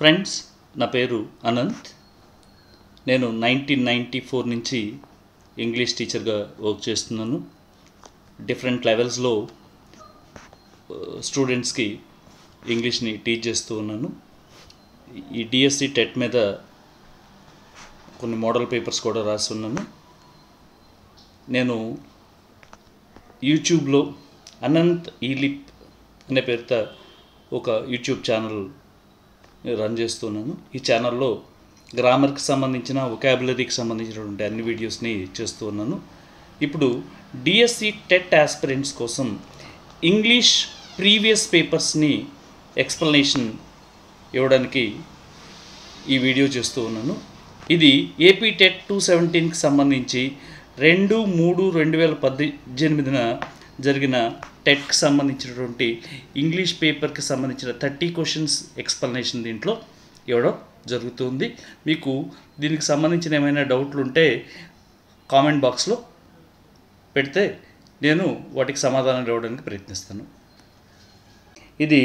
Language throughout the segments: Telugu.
ఫ్రెండ్స్ నా పేరు అనంత్ నేను నైన్టీన్ నైంటీ ఫోర్ నుంచి ఇంగ్లీష్ టీచర్గా వర్క్ చేస్తున్నాను డిఫరెంట్ లెవెల్స్లో స్టూడెంట్స్కి ఇంగ్లీష్ని టీచ్ చేస్తూ ఉన్నాను ఈ డిఎస్సి టెట్ మీద కొన్ని మోడల్ పేపర్స్ కూడా రాస్తున్నాను నేను యూట్యూబ్లో అనంత్ ఈలిప్ అనే పేరుతో ఒక యూట్యూబ్ ఛానల్ రన్ చేస్తున్నాను ఈ ఛానల్లో గ్రామర్కి సంబంధించిన ఒకాబులరీకి సంబంధించినటువంటి అన్ని వీడియోస్ని చేస్తూ ఉన్నాను ఇప్పుడు డిఎస్సి టెట్ ఆస్పిరెంట్స్ కోసం ఇంగ్లీష్ ప్రీవియస్ పేపర్స్ని ఎక్స్ప్లెనేషన్ ఇవ్వడానికి ఈ వీడియో చేస్తూ ఉన్నాను ఇది ఏపీ టెట్ టూ సెవెంటీన్కి సంబంధించి రెండు మూడు రెండు వేల పద్దెనిమిదిన జరిగిన టెట్కి సంబంధించినటువంటి ఇంగ్లీష్ పేపర్కి సంబంధించిన థర్టీ క్వశ్చన్స్ ఎక్స్ప్లెనేషన్ దీంట్లో ఇవ్వడం జరుగుతుంది మీకు దీనికి సంబంధించిన ఏమైనా డౌట్లు ఉంటే కామెంట్ బాక్స్లో పెడితే నేను వాటికి సమాధానం ఇవ్వడానికి ప్రయత్నిస్తాను ఇది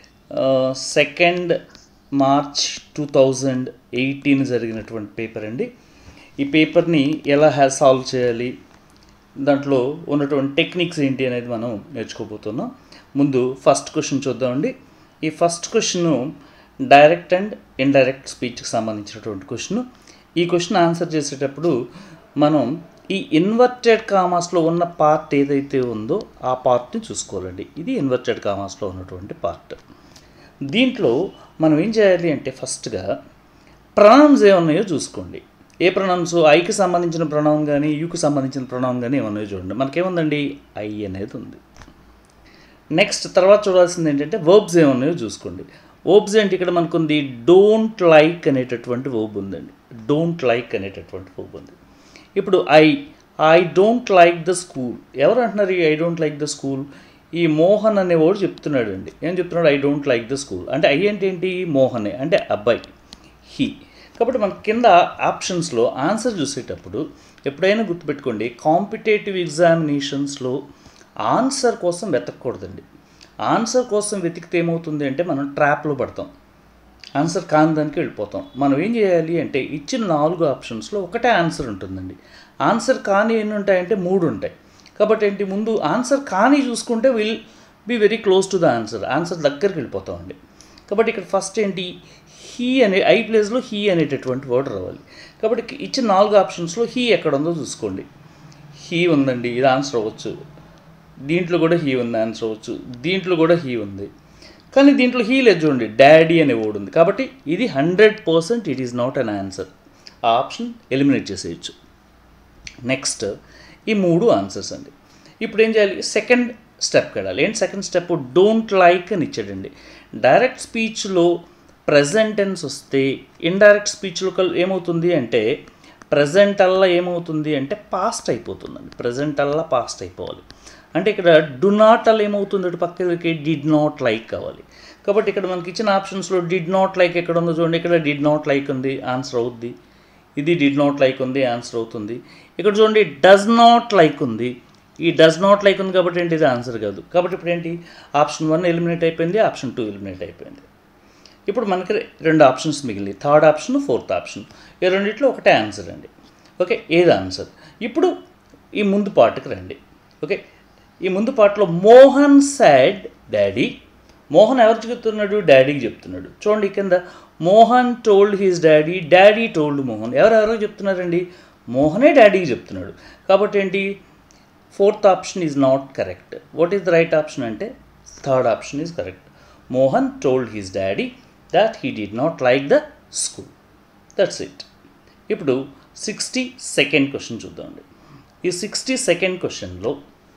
second March two thousand eighteen జరిగినటువంటి పేపర్ అండి ఈ పేపర్ని ఎలా హ్యా సాల్వ్ చేయాలి దాంట్లో ఉన్నటువంటి టెక్నిక్స్ ఏంటి అనేది మనం నేర్చుకోబోతున్నాం ముందు ఫస్ట్ క్వశ్చన్ చూద్దామండి ఈ first question direct and indirect స్పీచ్కి సంబంధించినటువంటి క్వశ్చన్ ఈ క్వశ్చన్ ఆన్సర్ చేసేటప్పుడు మనం ఈ ఇన్వర్టెడ్ కామాస్లో ఉన్న పార్ట్ ఏదైతే ఉందో ఆ పార్ట్ని చూసుకోవాలండి ఇది ఇన్వర్టెడ్ కామాస్లో ఉన్నటువంటి పార్ట్ దీంట్లో మనం ఏం చేయాలి అంటే ఫస్ట్గా ప్రొనౌన్స్ ఏమున్నాయో చూసుకోండి ఏ ప్రొనౌన్స్ ఐకి సంబంధించిన ప్రొనౌన్ కానీ యూకి సంబంధించిన ప్రొనౌన్ కానీ ఏమన్నాయో చూడండి మనకేముందండి ఐ అనేది ఉంది నెక్స్ట్ తర్వాత చూడాల్సింది ఏంటంటే వర్బ్స్ ఏమున్నాయో చూసుకోండి వర్బ్స్ ఏంటి ఇక్కడ మనకుంది డోంట్ లైక్ అనేటటువంటి వర్బ్ ఉందండి డోంట్ లైక్ అనేటటువంటి వర్బ్ ఉంది ఇప్పుడు I I don't like the school ఎవరు అంటున్నారు I don't like the school ఈ మోహన్ అనేవాడు చెప్తున్నాడు అండి ఏం చెప్తున్నాడు I don't like the school అంటే ఐ అంటే ఏంటి మోహనే అంటే అబ్బాయి హీ కాబట్టి మన కింద ఆప్షన్స్లో ఆన్సర్ చూసేటప్పుడు ఎప్పుడైనా గుర్తుపెట్టుకోండి కాంపిటేటివ్ ఎగ్జామినేషన్స్లో ఆన్సర్ కోసం వెతకూడదండి ఆన్సర్ కోసం వెతికితే ఏమవుతుంది అంటే మనం ట్రాప్లో పడతాం ఆన్సర్ కాని దానికి వెళ్ళిపోతాం మనం ఏం చేయాలి అంటే ఇచ్చిన నాలుగు ఆప్షన్స్లో ఒకటే ఆన్సర్ ఉంటుందండి ఆన్సర్ కాని ఎన్ని ఉంటాయంటే మూడు ఉంటాయి కాబట్టి ఏంటి ముందు ఆన్సర్ కానీ చూసుకుంటే will be very close to the answer answer దగ్గరికి వెళ్ళిపోతామండి కాబట్టి ఇక్కడ ఫస్ట్ ఏంటి హీ అనే ఐ ప్లేస్లో హీ అనేటటువంటి వర్డ్ రావాలి కాబట్టి ఇచ్చిన నాలుగు ఆప్షన్స్లో హీ ఎక్కడ ఉందో చూసుకోండి హీ ఉందండి ఇది ఆన్సర్ అవ్వచ్చు దీంట్లో కూడా హీ ఉంది ఆన్సర్ అవ్వచ్చు దీంట్లో కూడా హీ ఉంది కానీ దీంట్లో హీ లేదు చూడండి డాడీ అనే వర్డ్ ఉంది కాబట్టి ఇది hundred percent it is not an answer ఆ ఆప్షన్ ఎలిమినేట్ చేసేయచ్చు నెక్స్ట్ ఈ మూడు ఆన్సర్స్ అండి ఇప్పుడు ఏం చేయాలి సెకండ్ స్టెప్కి వెళ్ళాలి ఏంటి సెకండ్ స్టెప్ డోంట్ లైక్ అని ఇచ్చాడండి డైరెక్ట్ స్పీచ్లో ప్రజెంట్ టెన్స్ వస్తే ఇండైరెక్ట్ స్పీచ్లో ఏమవుతుంది అంటే ప్రజెంట్ అల్లా ఏమవుతుంది అంటే పాస్ట్ అయిపోతుందండి ప్రజెంట్ అల్లా పాస్ట్ అయిపోవాలి అంటే ఇక్కడ డు నాట్ అల్ ఏమవుతుంది అటు పక్కకి డిడ్ నాట్ లైక్ కావాలి కాబట్టి ఇక్కడ మనకి ఇచ్చిన ఆప్షన్స్లో డిడ్ నాట్ లైక్ ఎక్కడ ఉందో చూడండి ఇక్కడ డిడ్ నాట్ లైక్ ఉంది ఆన్సర్ అవుద్ది ఇది డిడ్ నాట్ లైక్ ఉంది ఆన్సర్ అవుతుంది ఇక్కడ చూడండి డస్ నాట్ లైక్ ఉంది ఈ డస్ నాట్ లైక్ ఉంది కాబట్టి ఏంటి ఇది ఆన్సర్ కాదు కాబట్టి ఇప్పుడు ఏంటి ఆప్షన్ వన్ ఎలిమినేట్ అయిపోయింది ఆప్షన్ టూ ఎలిమినేట్ అయిపోయింది ఇప్పుడు మనకి రెండు ఆప్షన్స్ మిగిలింది థర్డ్ ఆప్షన్ ఫోర్త్ ఆప్షన్ ఈ రెండిట్లో ఒకటే ఆన్సర్ అండి ఓకే ఏది ఆన్సర్ ఇప్పుడు ఈ ముందు పార్ట్కి రండి ఓకే ఈ ముందు పాటలో మోహన్ సాడ్ డాడీ మోహన్ ఎవరికి చెప్తున్నాడు డాడీకి చెప్తున్నాడు చూడండి కింద Mohan told his daddy daddy told Mohan ఎవరెవరో చెప్తున్నారండి మోహనే డాడీకి చెప్తున్నాడు కాబట్టి ఏంటి fourth option is not correct what is the right option అంటే third option is correct Mohan told his daddy that he did not like the school that's it ఇప్పుడు సిక్స్టీ సెకండ్ క్వశ్చన్ చూద్దామండి ఈ సిక్స్టీ సెకండ్ క్వశ్చన్లో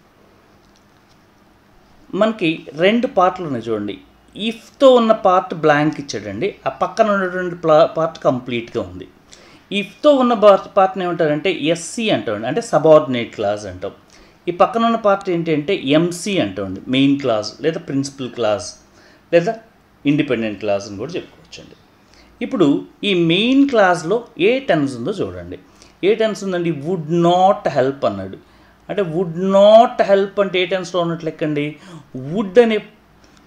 మనకి రెండు పార్ట్లు ఉన్నాయి చూడండి ఇఫ్తో ఉన్న పార్ట్ బ్లాంక్ ఇచ్చాడండి ఆ పక్కన ఉన్నటువంటి పార్ట్ కంప్లీట్గా ఉంది ఇఫ్తో ఉన్న పార్ట్ పార్ట్ని ఏమంటారంటే ఎస్సీ అంటామండి అంటే సబార్డినేట్ క్లాస్ అంటాం ఈ పక్కన ఉన్న పార్ట్ ఏంటి అంటే ఎంసీ అంటామండి మెయిన్ క్లాస్ లేదా ప్రిన్సిపల్ క్లాస్ లేదా ఇండిపెండెంట్ క్లాస్ అని కూడా చెప్పుకోవచ్చండి ఇప్పుడు ఈ మెయిన్ క్లాస్లో ఏ టెన్స్ ఉందో చూడండి ఏ టెన్స్ ఉందండి వుడ్ నాట్ హెల్ప్ అన్నాడు అంటే వుడ్ నాట్ హెల్ప్ అంటే ఏ టెన్స్లో ఉన్నట్లు లెక్కండి వుడ్ అనే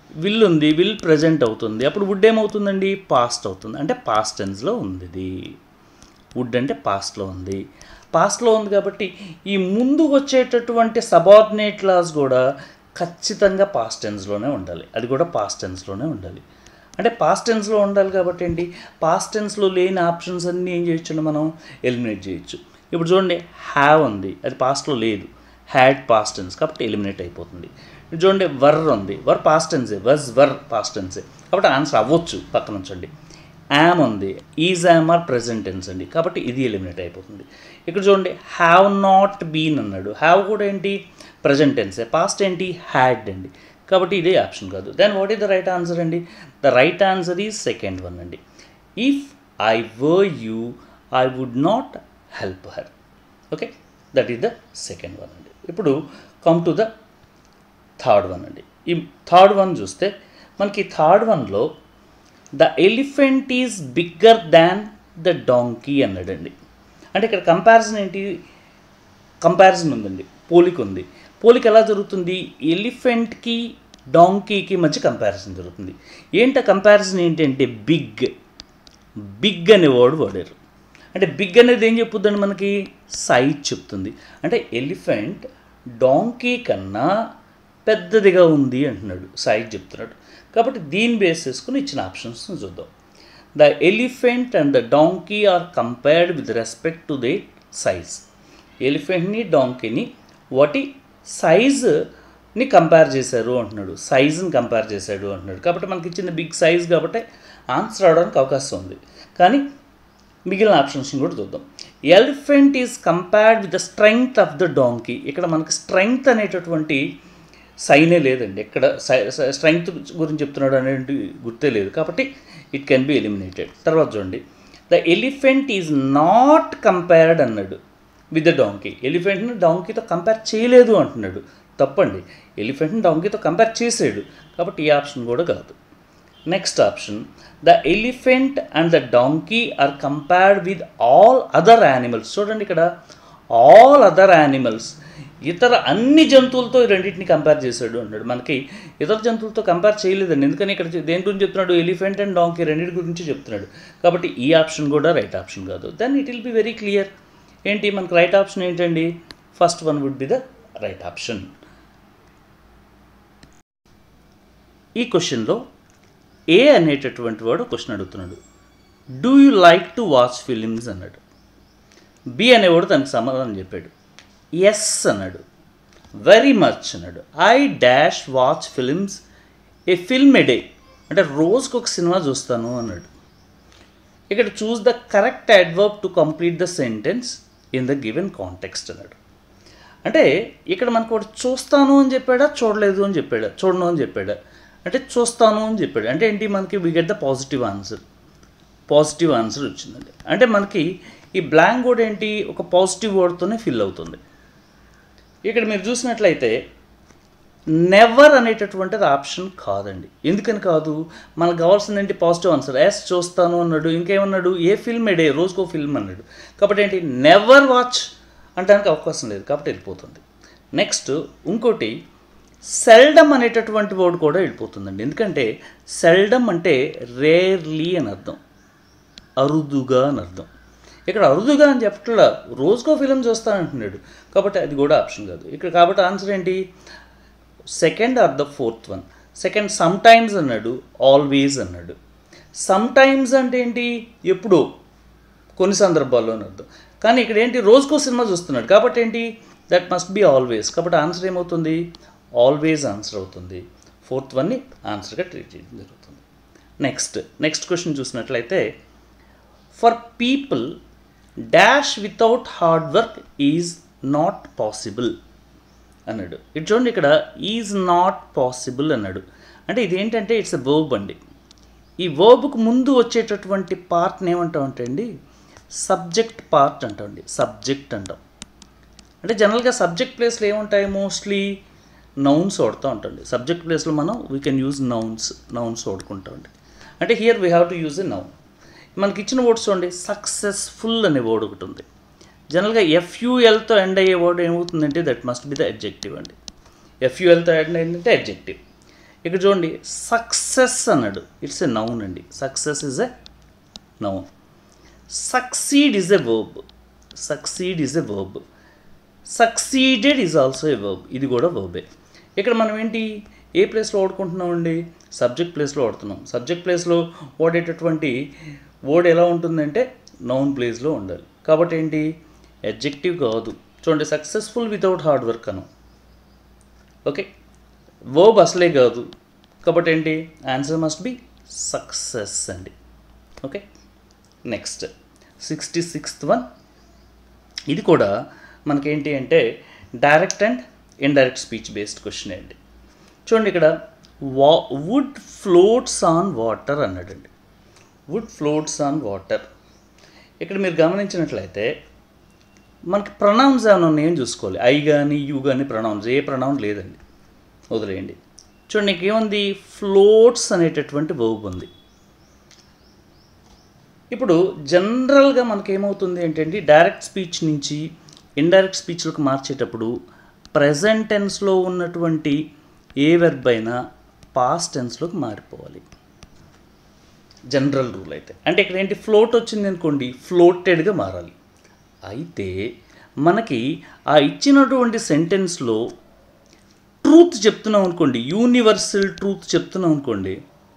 విల్ ఉంది విల్ ప్రజెంట్ అవుతుంది అప్పుడు వుడ్ ఏమవుతుందండి పాస్ట్ అవుతుంది అంటే పాస్ట్ టెన్స్లో ఉంది ఇది వుడ్ అంటే పాస్ట్లో ఉంది పాస్ట్లో ఉంది కాబట్టి ఈ ముందు వచ్చేటటువంటి సబార్డినేట్ లాస్ కూడా ఖచ్చితంగా పాస్ట్ టెన్స్లోనే ఉండాలి అది కూడా పాస్ట్ టెన్స్లోనే ఉండాలి అంటే పాస్ట్ టెన్స్లో ఉండాలి కాబట్టి ఏంటి పాస్ట్ టెన్స్లో లేని ఆప్షన్స్ అన్నీ ఏం చేయొచ్చు మనం ఎలిమినేట్ చేయొచ్చు ఇప్పుడు చూడండి హ్యావ్ ఉంది అది పాస్ట్లో లేదు హ్యాడ్ పాస్ట్ టెన్స్ కాబట్టి ఎలిమినేట్ అయిపోతుంది ఇప్పుడు చూడండి వర్ ఉంది వర్ పాస్ట్ టెన్సే వజ్ వర్ పాస్ట్ టెన్సే కాబట్టి ఆన్సర్ అవ్వచ్చు పక్కన ఉంచండి యామ్ ఉంది is am are present tense అండి కాబట్టి ఇది ఎలిమినేట్ అయిపోతుంది ఇక్కడ చూడండి హ్యావ్ నాట్ బీన్ అన్నాడు హ్యావ్ కూడా ఏంటి ప్రజెంట్ టెన్సే పాస్ట్ ఏంటి హ్యాడ్ అండి కాబట్టి ఇదే ఆప్షన్ కాదు then what is the right answer అండి the right answer is second one అండి if I were you I would not help her okay that is the second one అండి ఇప్పుడు come to the third one అండి ఈ థర్డ్ వన్ చూస్తే మనకి థర్డ్ వన్లో the elephant is bigger than the donkey అన్నాడండి అంటే ఇక్కడ కంపారిజన్ ఏంటి కంపారిజన్ ఉందండి పోలిక ఉంది పోలిక ఎలా జరుగుతుంది ఎలిఫెంట్కి డాంకీకి మధ్య కంపారిజన్ జరుగుతుంది ఏంటి కంపారిజన్ ఏంటంటే బిగ్ బిగ్ అనే వర్డ్ వాడారు అంటే బిగ్ అనేది ఏం చెప్పుద్దండి మనకి సైజ్ చెప్తుంది అంటే ఎలిఫెంట్ డాంకీ కన్నా పెద్దదిగా ఉంది అంటున్నాడు సైజ్ చెప్తున్నాడు కాబట్టి దీన్ని బేస్ చేసుకుని ఇచ్చిన ఆప్షన్స్ చూద్దాం the elephant and the donkey are compared with respect to the size ఎలిఫెంట్ని డాంకీని వాటి సైజుని కంపేర్ చేశారు అంటున్నాడు సైజుని కంపేర్ చేశాడు అంటున్నాడు కాబట్టి మనకి ఇచ్చిన బిగ్ సైజ్ కాబట్టి ఆన్సర్ అవడానికి అవకాశం ఉంది కానీ మిగిలిన ఆప్షన్స్ని కూడా చూద్దాం elephant is compared with the strength of the donkey ఇక్కడ మనకి స్ట్రెంగ్త్ అనేటటువంటి సైనే లేదండి ఎక్కడ స్ట్రెంగ్త్ గురించి చెప్తున్నాడు అనేది గుర్తే లేదు కాబట్టి ఇట్ కెన్ బి ఎలిమినేటెడ్ తర్వాత చూడండి the elephant is not compared అన్నాడు విత్ ద డాంకీ ఎలిఫెంట్ని డాంకీతో కంపేర్ చేయలేదు అంటున్నాడు తప్పండి ఎలిఫెంట్ని డాంకీతో కంపేర్ చేసాడు కాబట్టి ఈ ఆప్షన్ కూడా కాదు next option the elephant and the donkey are compared with all other animals చూడండి ఇక్కడ ఆల్ అదర్ యానిమల్స్ ఇతర అన్ని జంతువులతో ఈ రెండింటిని కంపేర్ చేశాడు అన్నాడు మనకి ఇతర జంతువులతో కంపేర్ చేయలేదండి ఎందుకని ఇక్కడ దేని గురించి చెప్తున్నాడు ఎలిఫెంట్ అండ్ డాంకీ రెండింటి గురించి చెప్తున్నాడు కాబట్టి ఈ ఆప్షన్ కూడా రైట్ ఆప్షన్ కాదు then it will be very clear ఏంటి మనకు రైట్ ఆప్షన్ ఏంటండి first one would be the right option ఈ క్వశ్చన్లో ఏ అనేటటువంటి వాడు క్వశ్చన్ అడుగుతున్నాడు do you like to watch films అన్నాడు బి అనేవాడు దానికి సమాధానం చెప్పాడు ఎస్ అన్నాడు వెరీ మచ్ అన్నాడు I dash watch films a film a day అంటే రోజుకు ఒక సినిమా చూస్తాను అన్నాడు ఇక్కడ choose the correct adverb to complete the sentence in the given context అన్నాడు అంటే ఇక్కడ మనకు ఒకటి చూస్తాను అని చెప్పాడా చూడలేదు అని చెప్పాడా చూడను అని చెప్పాడా అంటే చూస్తాను అని చెప్పాడు అంటే ఏంటి మనకి we get the positive answer positive answer వచ్చిందండి అంటే మనకి ఈ బ్లాంక్ కూడా ఏంటి ఒక పాజిటివ్ వర్డ్తోనే ఫిల్ అవుతుంది ఇక్కడ మీరు చూసినట్లయితే నెవర్ అనేటటువంటిది ఆప్షన్ కాదండి ఎందుకని కాదు మనకు కావాల్సింది ఏంటి పాజిటివ్ ఆన్సర్ ఎస్ చూస్తాను అన్నాడు ఇంకేమన్నాడు ఏ ఫిల్మ్ ఎడే రోజుకో ఫిల్మ్ అన్నాడు కాబట్టి ఏంటి నెవర్ వాచ్ అంటానికి అవకాశం లేదు కాబట్టి వెళ్ళిపోతుంది నెక్స్ట్ ఇంకోటి సెల్డమ్ అనేటటువంటి వర్డ్ కూడా వెళ్ళిపోతుందండి ఎందుకంటే సెల్డమ్ అంటే రేర్లీ అని అర్థం అరుదుగా అని అర్థం ఇక్కడ అరుదుగా అని చెప్పట్లా రోజుకో ఫిలిం చూస్తానంటున్నాడు కాబట్టి అది కూడా ఆప్షన్ కాదు ఇక్కడ కాబట్టి ఆన్సర్ ఏంటి second or the fourth one second sometimes అన్నాడు ఆల్వేస్ అన్నాడు సమ్ టైమ్స్ అంటే ఏంటి ఎప్పుడో కొన్ని సందర్భాల్లో అని అర్థం కానీ ఇక్కడ ఏంటి రోజుకో సినిమా చూస్తున్నాడు కాబట్టి ఏంటి దట్ మస్ట్ బి ఆల్వేస్ కాబట్టి ఆన్సర్ ఏమవుతుంది ఆల్వేస్ ఆన్సర్ అవుతుంది ఫోర్త్ వన్ని ఆన్సర్గా ట్రీట్ చేయడం జరుగుతుంది నెక్స్ట్ నెక్స్ట్ క్వశ్చన్ చూసినట్లయితే for people dash without hard work is not possible అన్నాడు ఇటు చూడండి ఇక్కడ ఈజ్ నాట్ పాసిబుల్ అన్నాడు అంటే ఇదేంటంటే ఇట్స్ ఎ వర్బ్ అండి ఈ వర్బ్కు ముందు వచ్చేటటువంటి పార్ట్ని ఏమంటాం అంటే అండి సబ్జెక్ట్ పార్ట్ అంటామండి సబ్జెక్ట్ అంటాం అంటే జనరల్గా సబ్జెక్ట్ ప్లేస్లో ఏముంటాయి మోస్ట్లీ నౌన్స్ వాడుతూ ఉంటుంది సబ్జెక్ట్ ప్లేస్లో మనం we can use nouns nouns వాడుకుంటామండి అంటే here we have to use a noun మనకి ఇచ్చిన వర్డ్స్ చూడండి సక్సెస్ఫుల్ అనే వర్డ్ ఒకటి ఉంది జనరల్గా ఎఫ్యూఎల్తో ఎండ్ అయ్యే వర్డ్ ఏమవుతుందంటే that must be the adjective అండి ఎఫ్యూఎల్తో ఎండ్ అయిందంటే అడ్జెక్టివ్ ఇక్కడ చూడండి సక్సెస్ అన్నాడు ఇట్స్ ఎ నౌన్ అండి success is a noun succeed is a verb succeed is a verb succeeded is also a verb ఇది కూడా వర్బే ఇక్కడ మనం ఏంటి ఏ ప్లేస్లో వాడుకుంటున్నామండి సబ్జెక్ట్ ప్లేస్లో వాడుతున్నాం సబ్జెక్ట్ ప్లేస్లో వాడేటటువంటి వర్డ్ ఎలా ఉంటుందంటే నౌన్ ప్లేస్లో ఉండాలి కాబట్టి ఏంటి ఎడ్జెక్టివ్ కాదు చూడండి సక్సెస్ఫుల్ వితౌట్ హార్డ్ వర్క్ అను ఓకే వర్బ్ అసలే కాదు కాబట్టి ఏంటి ఆన్సర్ మస్ట్ బి సక్సెస్ అండి okay next sixty sixth one ఇది కూడా మనకేంటి అంటే direct and indirect speech based question అండి చూడండి ఇక్కడ వా వుడ్ ఫ్లోట్స్ ఆన్ వాటర్ అన్నాడండి వుడ్ ఫ్లోట్స్ ఆన్ వాటర్ ఇక్కడ మీరు గమనించినట్లయితే మనకి ప్రొనౌన్స్ ఏమైనా ఉన్నాయో చూసుకోవాలి ఐ కానీ యూ కానీ ప్రొనౌన్స్ ఏ ప్రొనౌన్ లేదండి వదిలేయండి చూడండి నీకు ఏముంది ఫ్లోట్స్ అనేటటువంటి వర్బ్ ఉంది ఇప్పుడు జనరల్గా మనకి ఏమవుతుంది ఏంటంటే డైరెక్ట్ స్పీచ్ నుంచి ఇండైరెక్ట్ స్పీచ్లకు మార్చేటప్పుడు ప్రజెంట్ టెన్స్లో ఉన్నటువంటి ఏ వెర్బ్ అయినా పాస్ట్ టెన్స్లోకి మారిపోవాలి జనరల్ రూల్ అయితే అంటే ఇక్కడ ఏంటి ఫ్లోట్ వచ్చింది అనుకోండి ఫ్లోటెడ్గా మారాలి అయితే మనకి ఆ ఇచ్చినటువంటి సెంటెన్స్లో ట్రూత్ చెప్తున్నాం అనుకోండి యూనివర్సల్ ట్రూత్ చెప్తున్నాం అనుకోండి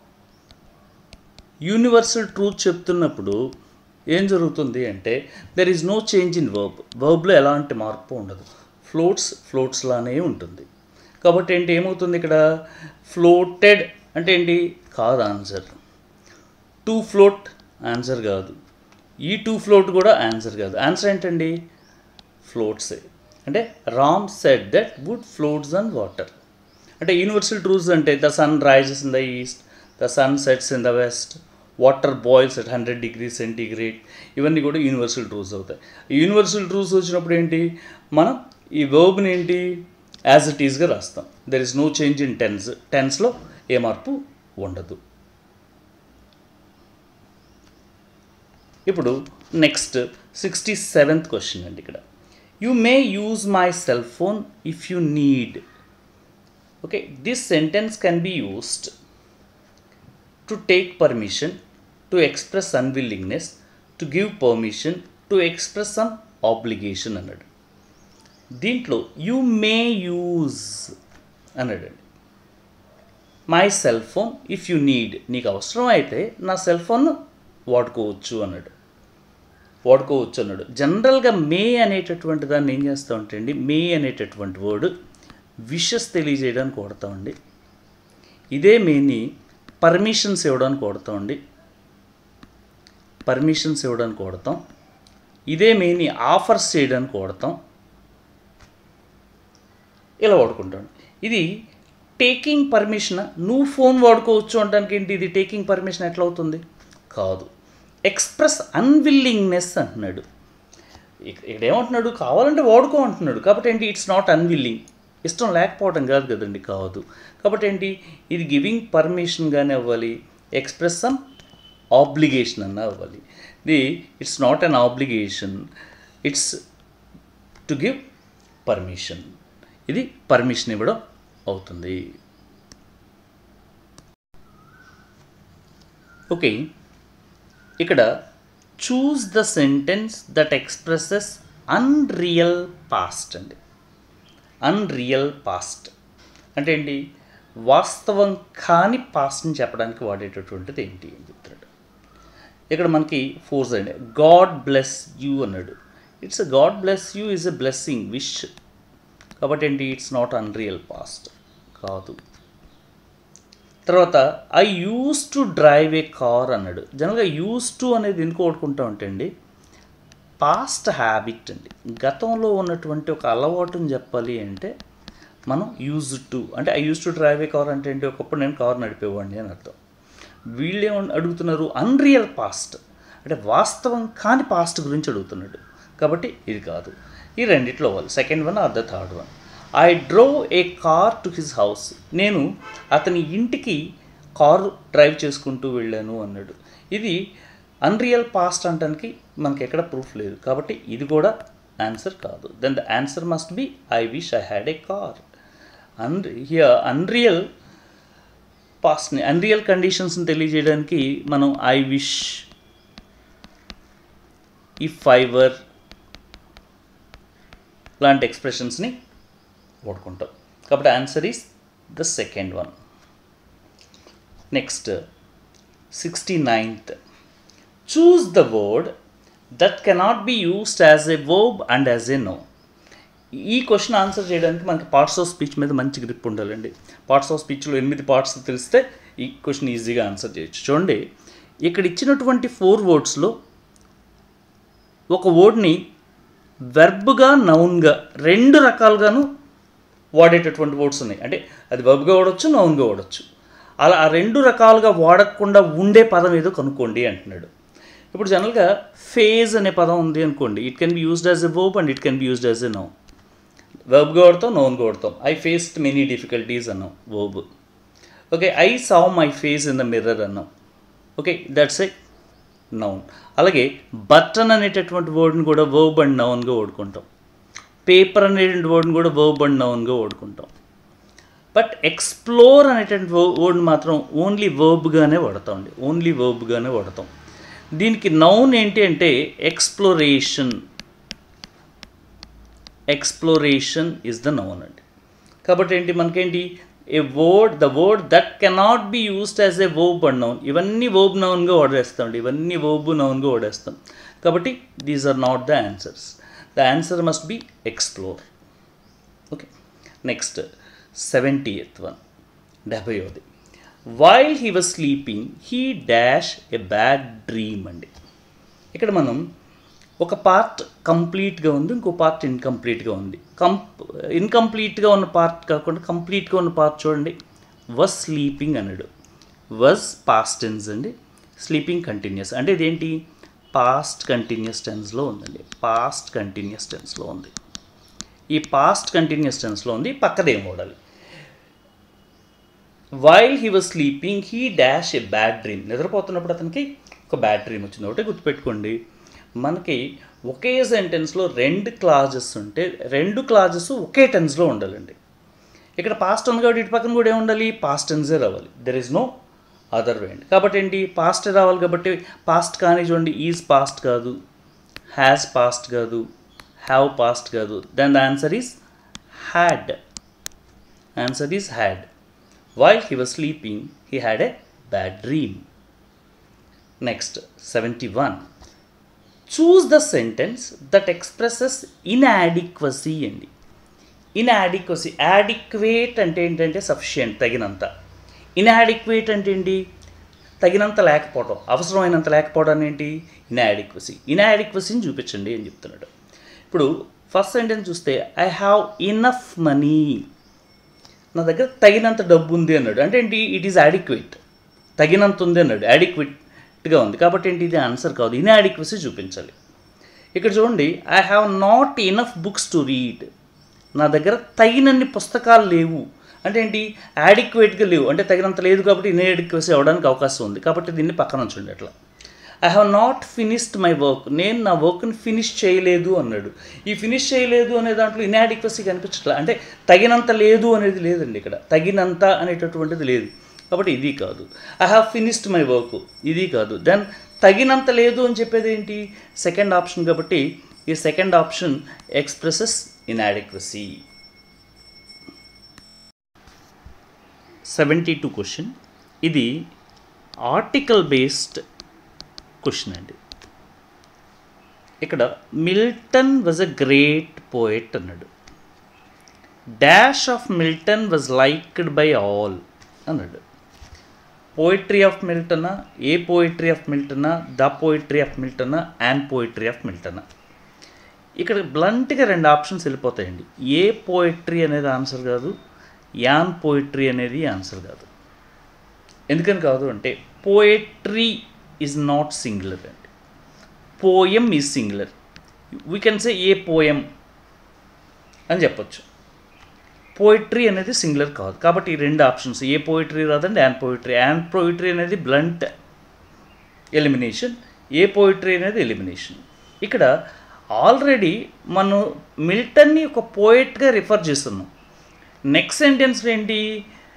యూనివర్సల్ ట్రూత్ చెప్తున్నప్పుడు ఏం జరుగుతుంది అంటే there is no change in verb వర్బ్లో ఎలాంటి మార్పు ఉండదు ఫ్లోట్స్ ఫ్లోట్స్ లానే ఉంటుంది కాబట్టి ఏంటి ఏమవుతుంది ఇక్కడ ఫ్లోటెడ్ అంటే ఏంటి కాదు ఆన్సర్ టూ ఫ్లోట్ ఆన్సర్ కాదు ఈ టూ ఫ్లోట్ కూడా ఆన్సర్ కాదు ఆన్సర్ ఏంటండి ఫ్లోట్సే అంటే Ram said that wood floats on water అంటే యూనివర్సల్ ట్రూత్స్ అంటే the sun rises in the east the sun sets in the west water boils at hundred degree centigrade ఇవన్నీ కూడా యూనివర్సల్ ట్రూత్స్ అవుతాయి ఈ యూనివర్సల్ ట్రూత్స్ వచ్చినప్పుడు ఏంటి మనం ఈ వర్బ్ని ఏంటి యాజ్ ఇట్ ఈస్గా రాస్తాం there is no change in tense టెన్స్లో ఏ మార్పు ఉండదు ఇప్పుడు నెక్స్ట్ సిక్స్టీ సెవెంత్ క్వశ్చన్ అండి ఇక్కడ you may use my cell phone if you need okay this sentence can be used to take permission to express unwillingness to give permission to express some obligation అన్నాడు దీంట్లో యూ మే యూజ్ అన్నాడండి my cell phone if you need నీకు అవసరం అయితే నా సెల్ ఫోన్ వాడుకోవచ్చు అన్నాడు వాడుకోవచ్చు అన్నాడు జనరల్గా మే అనేటటువంటి దాన్ని ఏం చేస్తూ ఉంటాయండి మే అనేటటువంటి వర్డ్ విషెస్ తెలియజేయడానికి వాడతామండి ఇదే మేని పర్మిషన్స్ ఇవ్వడానికి వాడతామండి పర్మిషన్స్ ఇవ్వడానికి వాడతాం ఇదే మేని ఆఫర్స్ చేయడానికి వాడతాం ఇలా వాడుకుంటాం ఇది టేకింగ్ పర్మిషన్ నువ్వు ఫోన్ వాడుకోవచ్చు అనడానికి ఏంటి ఇది టేకింగ్ పర్మిషన్ ఎట్లా అవుతుంది కాదు ఎక్స్ప్రెస్ అన్విల్లింగ్నెస్ అంటున్నాడు ఇక- ఇక్కడ ఏమంటున్నాడు కావాలంటే వాడుకో అంటున్నాడు కాబట్టి ఏంటి ఇట్స్ నాట్ అన్విల్లింగ్ ఇష్టం లేకపోవడం కాదు కదండి కాదు కాబట్టి ఏంటి ఇది గివింగ్ పర్మిషన్గానే అవ్వాలి ఎక్స్ప్రెస్ సమ్ ఆబ్లిగేషన్ అన్న అవ్వాలి ఇది it's not an obligation it's to give permission ఇది పర్మిషన్ ఇవ్వడం అవుతుంది ఓకే ఇక్కడ choose the sentence that expresses unreal past అండి అన్రియల్ పాస్ట్ అంటే ఏంటి వాస్తవం కాని పాస్ట్ని చెప్పడానికి వాడేటటువంటిది ఏంటి అని చెప్తున్నాడు ఇక్కడ మనకి ఫోర్స్ అండి గాడ్ బ్లెస్ యూ అన్నాడు it's God bless you is a blessing wish కాబట్టి ఏంటి ఇట్స్ నాట్ అన్రియల్ పాస్ట్ కాదు తర్వాత I used to drive a car అన్నాడు జనరల్గా యూస్ టు అనేది ఎందుకు ఓడుకుంటా ఉంటే అండి పాస్ట్ హ్యాబిట్ అండి గతంలో ఉన్నటువంటి ఒక అలవాటుని చెప్పాలి అంటే మనం యూజ్ టు అంటే I used to drive a car అంటే ఏంటి ఒకప్పుడు నేను కార్ నడిపేవాడిని అని అర్థం వీళ్ళు ఏమని అడుగుతున్నారు అన్రియల్ పాస్ట్ అంటే వాస్తవం కాని పాస్ట్ గురించి అడుగుతున్నాడు కాబట్టి ఇది కాదు ఈ రెండిట్లో వాళ్ళు second one or the third one I drove a car to his house నేను అతని ఇంటికి కారు డ్రైవ్ చేసుకుంటూ వెళ్ళాను అన్నాడు ఇది అన్రియల్ పాస్ట్ అనడానికి మనకి ఎక్కడ ప్రూఫ్ లేదు కాబట్టి ఇది కూడా ఆన్సర్ కాదు then the answer must be I wish I had a car అన్ హియర్ అన్రియల్ పాస్ట్ని అన్రియల్ కండిషన్స్ని తెలియజేయడానికి మనం ఐ విష్ ఇఫ్ ఐవర్ లాంటి ఎక్స్ప్రెషన్స్ని వాడుకుంటాం కాబట్టి answer is the second one next sixty ninth choose the word that cannot be used as a verb and as a noun ఈ క్వశ్చన్ ఆన్సర్ చేయడానికి మనకి పార్ట్స్ ఆఫ్ స్పీచ్ మీద మంచి గ్రిప్ ఉండాలండి పార్ట్స్ ఆఫ్ స్పీచ్లో ఎనిమిది పార్ట్స్ తెలిస్తే ఈ క్వశ్చన్ ఈజీగా ఆన్సర్ చేయొచ్చు చూడండి ఇక్కడ ఇచ్చినటువంటి ఫోర్ వర్డ్స్లో ఒక వర్డ్ని వెర్బ్గా నౌన్గా రెండు రకాలుగాను వాడేటటువంటి వర్డ్స్ ఉన్నాయి అంటే అది వెర్బ్గా వాడచ్చు నౌన్గా వాడచ్చు అలా ఆ రెండు రకాలుగా వాడకుండా ఉండే పదం ఏదో కనుక్కోండి అంటున్నాడు ఇప్పుడు జనరల్గా ఫేజ్ అనే పదం ఉంది అనుకోండి it can be used as a verb and it can be used as a noun వెర్బ్గా వాడతాం నౌన్గా వాడతాం ఐ ఫేస్డ్ మెనీ డిఫికల్టీస్ అన్నాం verb okay I saw my face in the mirror అన్నాం ఓకే దట్స్ ఏ నౌన్ అలాగే బటన్ అనేటటువంటి వర్డ్ని కూడా వర్బ్ అండ్ నౌన్గా వాడుకుంటాం పేపర్ అనేటువంటి వర్డ్ని కూడా వర్బ్ అండ్ నౌన్గా వాడుకుంటాం బట్ ఎక్స్ప్లోర్ అనేటువంటి వర్డ్ మాత్రం ఓన్లీ వర్బ్గానే వాడతామండి ఓన్లీ వర్బ్గానే వాడతాం దీనికి నౌన్ ఏంటి అంటే exploration exploration is the noun అండి కాబట్టి ఏంటి మనకేంటి a word the word that cannot be used as a verb and noun ఇవన్నీ వర్బ్ నౌన్గా వాడేస్తాం ఇవన్నీ వర్బ్ నౌన్గా వాడేస్తాం కాబట్టి these are not the answers the answer must be explore okay next seventieth one డెబ్బైవది while he was sleeping he dash a bad dream అండి ఇక్కడ మనం ఒక పార్ట్ కంప్లీట్గా ఉంది ఇంకో పార్ట్ ఇన్కంప్లీట్గా ఉంది కంప్ ఇన్కంప్లీట్గా ఉన్న పార్ట్ కాకుండా కంప్లీట్గా ఉన్న పార్ట్ చూడండి వస్ స్లీపింగ్ అన్నాడు వస్ పాస్ట్ టెన్స్ అండి స్లీపింగ్ కంటిన్యూస్ అంటే ఇదేంటి పాస్ట్ కంటిన్యూస్ టెన్స్లో ఉందండి పాస్ట్ కంటిన్యూస్ టెన్స్లో ఉంది ఈ పాస్ట్ కంటిన్యూస్ టెన్స్లో ఉంది పక్కదేం వాడాలి while he was sleeping he dash a bad dream నిద్రపోతున్నప్పుడు అతనికి ఒక బ్యాడ్ డ్రీమ్ వచ్చింది ఒకటే గుర్తుపెట్టుకోండి మనకి ఒకే సెంటెన్స్లో రెండు క్లాజెస్ ఉంటే రెండు క్లాజెస్ ఒకే టెన్స్లో ఉండాలండి ఇక్కడ పాస్ట్ ఉంది కాబట్టి ఇటు పక్కన కూడా ఏముండాలి పాస్ట్ టెన్సే రావాలి there is no other way అండి కాబట్టి ఏంటి పాస్ట్ రావాలి కాబట్టి పాస్ట్ కానీ చూడండి ఈజ్ పాస్ట్ కాదు హ్యాస్ పాస్ట్ కాదు హ్యావ్ పాస్ట్ కాదు then the answer is had answer is had while he was sleeping he had a bad dream next seventy one choose the sentence that expresses inadequacy అండి ఇన్యాడిక్వసీ యాడిక్వేట్ అంటే ఏంటంటే సఫిషియంట్ తగినంత ఇన్యాడిక్వేట్ అంటే ఏంటి తగినంత లేకపోవడం అవసరమైనంత లేకపోవడం ఏంటి ఇన్యాడిక్వసీ ఇన్యాడిక్వసీని చూపించండి అని చెప్తున్నాడు ఇప్పుడు ఫస్ట్ సెంటెన్స్ చూస్తే ఐ హ్యావ్ ఇనఫ్ మనీ నా దగ్గర తగినంత డబ్బు ఉంది అన్నాడు అంటే ఏంటి ఇట్ ఈస్ యాడిక్వేట్ తగినంత ఉంది అన్నాడు యాడిక్వేట్గా ఉంది కాబట్టి ఏంటి ఇది ఆన్సర్ కాదు ఇన్యాడిక్వసీ చూపించాలి ఇక్కడ చూడండి I have not enough books to read నా దగ్గర తగినన్ని పుస్తకాలు లేవు అంటే ఏంటి యాడిక్వేట్గా లేవు అంటే తగినంత లేదు కాబట్టి ఇన్యాడిక్వసీ అవడానికి అవకాశం ఉంది కాబట్టి దీన్ని పక్కన ఉంచండి అట్లా I have not finished my work నేను నా వర్క్ని ఫినిష్ చేయలేదు అన్నాడు ఈ ఫినిష్ చేయలేదు అనే దాంట్లో ఇన్యాడిక్వసీ కనిపించట్లా అంటే తగినంత లేదు అనేది లేదండి ఇక్కడ తగినంత అనేటటువంటిది లేదు కాబట్టి ఇది కాదు I have finished my work ఇది కాదు దెన్ తగినంత లేదు అని చెప్పేది ఏంటి సెకండ్ ఆప్షన్ కాబట్టి ఈ second option expresses inadequacy seventy two question ఇది ఆర్టికల్ బేస్డ్ క్వశ్చన్ అండి ఇక్కడ Milton was a great poet అన్నాడు dash of Milton was liked by all అన్నాడు పోయిట్రీ ఆఫ్ మిల్టనా ఏ పోయిట్రీ ఆఫ్ మిల్టనా ద పోయిట్రీ ఆఫ్ మిల్టనా అండ్ పోయిట్రీ ఆఫ్ మిల్టనా ఇక్కడ బ్లంట్గా రెండు ఆప్షన్స్ వెళ్ళిపోతాయండి ఏ పోయిట్రీ అనేది ఆన్సర్ కాదు యాన్ పోయిట్రీ అనేది ఆన్సర్ కాదు ఎందుకని కాదు అంటే పోయట్రీ ఈజ్ నాట్ సింగులర్ అండి poem is singular we can say a poem అని చెప్పొచ్చు పోయిట్రీ అనేది సింగులర్ కాదు కాబట్టి ఈ రెండు ఆప్షన్స్ ఏ పోయిట్రీ రాదండి యాన్ పోయిట్రీ యాన్ పోయిట్రీ అనేది బ్లంట్ ఎలిమినేషన్ ఏ పోయిట్రీ అనేది ఎలిమినేషన్ ఇక్కడ ఆల్రెడీ మనం మిల్టన్ని ఒక పోయిట్గా రిఫర్ చేస్తున్నాం నెక్స్ట్ సెంటెన్స్ ఏంటి